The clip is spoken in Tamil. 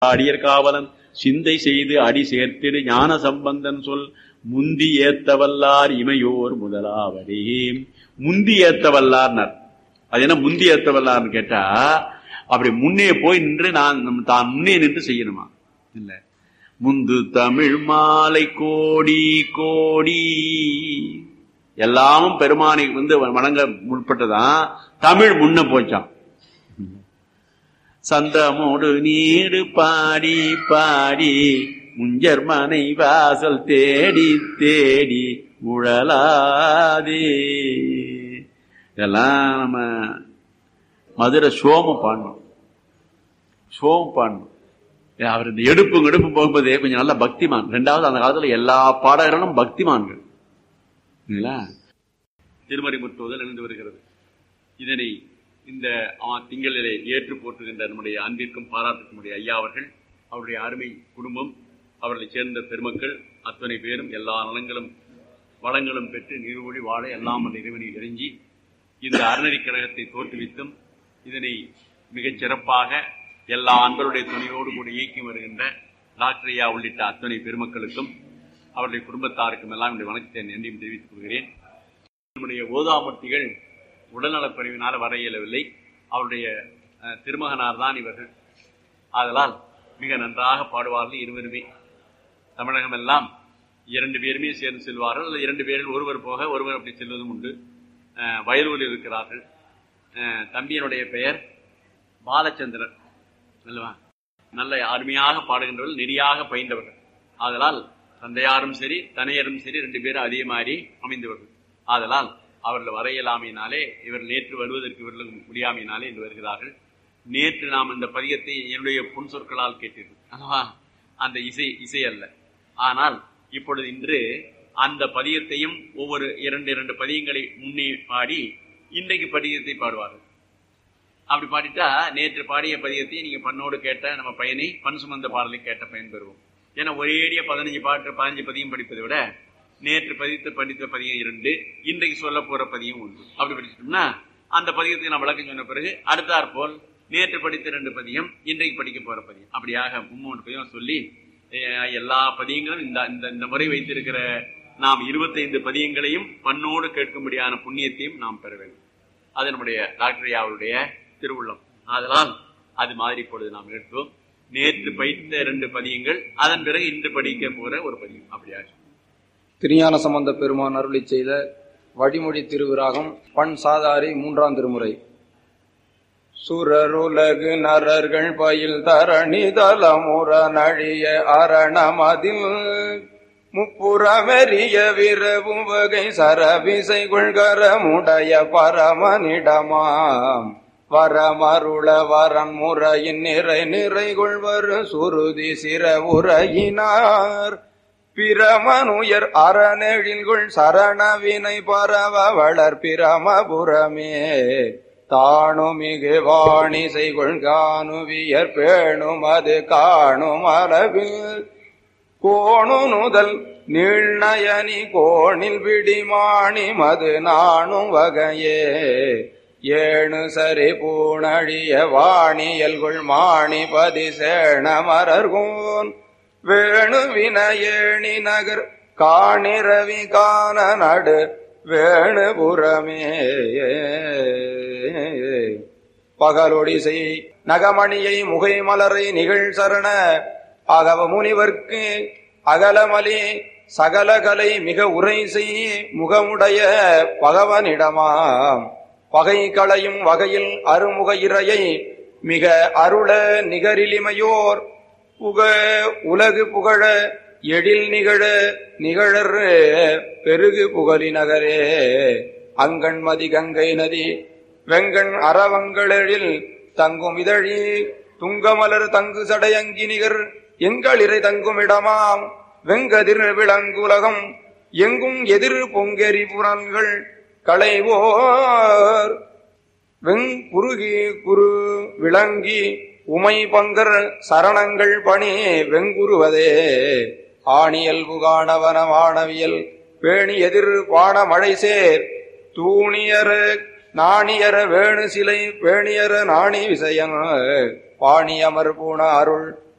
அடியர் காவலன் சிந்தை செய்து அடி சேர்த்திடு ஞான சம்பந்தன் சொல் முந்தி ஏத்தவல்லார் இமையோர் முதலாவரே முந்தி ஏத்தவல்லார்னர் அது என்ன முந்தி ஏத்தவல்லார்னு கேட்டா அப்படி முன்னே போய் நின்று நான் நம்ம தான் முன்னே நின்று செய்யணுமா இல்ல முந்து தமிழ் மாலை கோடி கோடி எல்லாமும் பெருமானை வந்து வணங்க முற்பட்டதான் தமிழ் முன்ன போச்சான் சந்தமோடு நீடு பாடி பாடி முஞ்சர் மனை வாசல் தேடி தேடி உழலாதே இதெல்லாம் நம்ம மதுரை சோம பாடணும் சோம பாடணும் அவர் இந்த எடுப்பு எடுப்பு போகும்போதே கொஞ்சம் நல்ல பக்திமான் ரெண்டாவது அந்த காலத்துல எல்லா பாடகர்களும் பக்திமான்கள் திருமறை முற்றுவதல் இணைந்து வருகிறது இதனை இந்த திங்களிலே ஏற்று போற்றுகின்ற நம்முடைய அன்பிற்கும் பாராட்டுக்கும் உடைய ஐயா அவர்கள் அவருடைய அருமை குடும்பம் அவர்களை சேர்ந்த பெருமக்கள் அத்தனை பேரும் எல்லா நலங்களும் வளங்களும் பெற்று நீர்வழி வாழ எல்லாம் அந்த இறைவனை இறைஞ்சி இந்த அறநெறி கழகத்தை தோற்றுவித்தும் இதனை மிகச் சிறப்பாக எல்லா அன்பருடைய துணையோடு கூட இயக்கி வருகின்ற டாக்டர் ஐயா உள்ளிட்ட அத்தனை பெருமக்களுக்கும் அவருடைய குடும்பத்தாருக்கும் எல்லாம் இந்த வணக்கத்தை நன்றியும் தெரிவித்துக் கொள்கிறேன் நம்முடைய ஓதாமூர்த்திகள் உடல்நலக்குறைவினால் வர இயலவில்லை அவருடைய திருமகனார் தான் இவர்கள் ஆதலால் மிக நன்றாக பாடுவார்கள் இருவருமே தமிழகம் எல்லாம் இரண்டு பேருமே சேர்ந்து செல்வார்கள் அல்லது இரண்டு பேரில் ஒருவர் போக ஒருவர் அப்படி செல்வதும் உண்டு வயலூரில் இருக்கிறார்கள் தம்பியனுடைய பெயர் பாலச்சந்திரன் அல்லவா நல்ல அருமையாக பாடுகின்றவர்கள் நெறியாக பயின்றவர்கள் ஆதலால் தந்தையாரும் சரி தனையரும் சரி ரெண்டு பேரும் அதே மாதிரி அமைந்தவர்கள் ஆதலால் அவர்கள் வர இயலாமையினாலே இவர் நேற்று வருவதற்கு இவர்கள் முடியாமையினாலே இன்று வருகிறார்கள் நேற்று நாம் இந்த பதிகத்தை என்னுடைய புன் சொற்களால் கேட்டீர்கள் அல்லவா அந்த இசை இசை அல்ல ஆனால் இப்பொழுது இன்று அந்த பதியத்தையும் ஒவ்வொரு இரண்டு இரண்டு பதியங்களை முன்னே பாடி இன்றைக்கு பதியத்தை பாடுவார்கள் அப்படி பாடிட்டா நேற்று பாடிய பதியத்தை நீங்க பண்ணோடு கேட்ட நம்ம பையனை பண் சுமந்த பாடலை கேட்ட பயன் பெறுவோம் ஏன்னா ஒரேடிய பதினஞ்சு பாட்டு பதினஞ்சு பதியம் படிப்பதை விட நேற்று பதித்து படித்த பதியம் இரண்டு இன்றைக்கு சொல்ல போற பதியம் ஒன்று அப்படி படிச்சிட்டோம்னா அந்த பதியத்துக்கு நான் விளக்கம் சொன்ன பிறகு அடுத்தாற் போல் நேற்று படித்த ரெண்டு பதியம் இன்றைக்கு படிக்க போற பதியம் அப்படியாக மும்மூன்று பதியம் சொல்லி எல்லா பதியங்களும் இந்த இந்த இந்த முறை வைத்திருக்கிற நாம் இருபத்தைந்து பதியங்களையும் பண்ணோடு கேட்கும்படியான புண்ணியத்தையும் நாம் பெற வேண்டும் அது நம்முடைய டாக்டர் அவருடைய திருவுள்ளம் அதனால் அது மாதிரி இப்பொழுது நாம் எடுத்தோம் நேற்று பயித்த ரெண்டு பதியங்கள் அதன் பிறகு இன்று படிக்க போற ஒரு பதியம் அப்படியாக திருஞான சம்பந்த பெருமான் அருளி செய்த வழிமொழி திருவிராகம் பண் சாதாரி மூன்றாம் திருமுறை சுரருலகு நரர்கள் பயில் தரணி தலமுற நழிய அரணமதில் முப்புறமெறிய விரவும் வகை சரவிசை கொள்கரமுடைய பரமனிடமாம் வரமருள வரன் முறையின் நிறை நிறை கொள்வர் சுருதி சிற உரையினார் பிரமனுயர் அறநெழில்குள் சரணவினை பரவ வளர் பிரமபுரமே தானுமிகு வாணி செய்கொள் காணுவியர் பேணும் அது காணும் அளவில் கோணு நுதல் நீழ்நயனி கோணில் விடிமாணி மது நாணும் வகையே ஏணு சரி பூணழிய வாணியல்குள் மாணி பதி சேண மரர்கோன் வேணு வினயேணி நகர் காணிரவி காண நடு வேணுபுறமே பகலொடிசை நகமணியை முகை மலரை நிகழ் சரண அகவ முனிவர்க்கு அகலமலி சகலகலை மிக உரை செய் முகமுடைய பகவனிடமாம் பகை களையும் வகையில் அருமுக இறையை மிக அருள நிகரிலிமையோர் புக உலகு புகழ எழில் நிகழ நிகழர் பெருகு புகழி நகரே அங்கண்மதி கங்கை நதி வெங்கண் அறவங்களெழில் தங்கும் இதழி துங்கமலர் தங்கு சடையங்கி நிகர் எங்களிறை தங்கும் இடமாம் வெங்கதிர் விளங்குலகம் எங்கும் எதிர் பொங்கெரி புறன்கள் களைவோர் வெங்குருகி குரு விளங்கி உமை பங்கர் சரணங்கள் பணி வெங்குருவதே ஆணியல் புகாணவன வானவியல் பேணி எதிர் பான மழை சேர் தூணியர நாணியர வேணு சிலை பேணியர நாணி விசயன் பாணியமர் பூண அருள்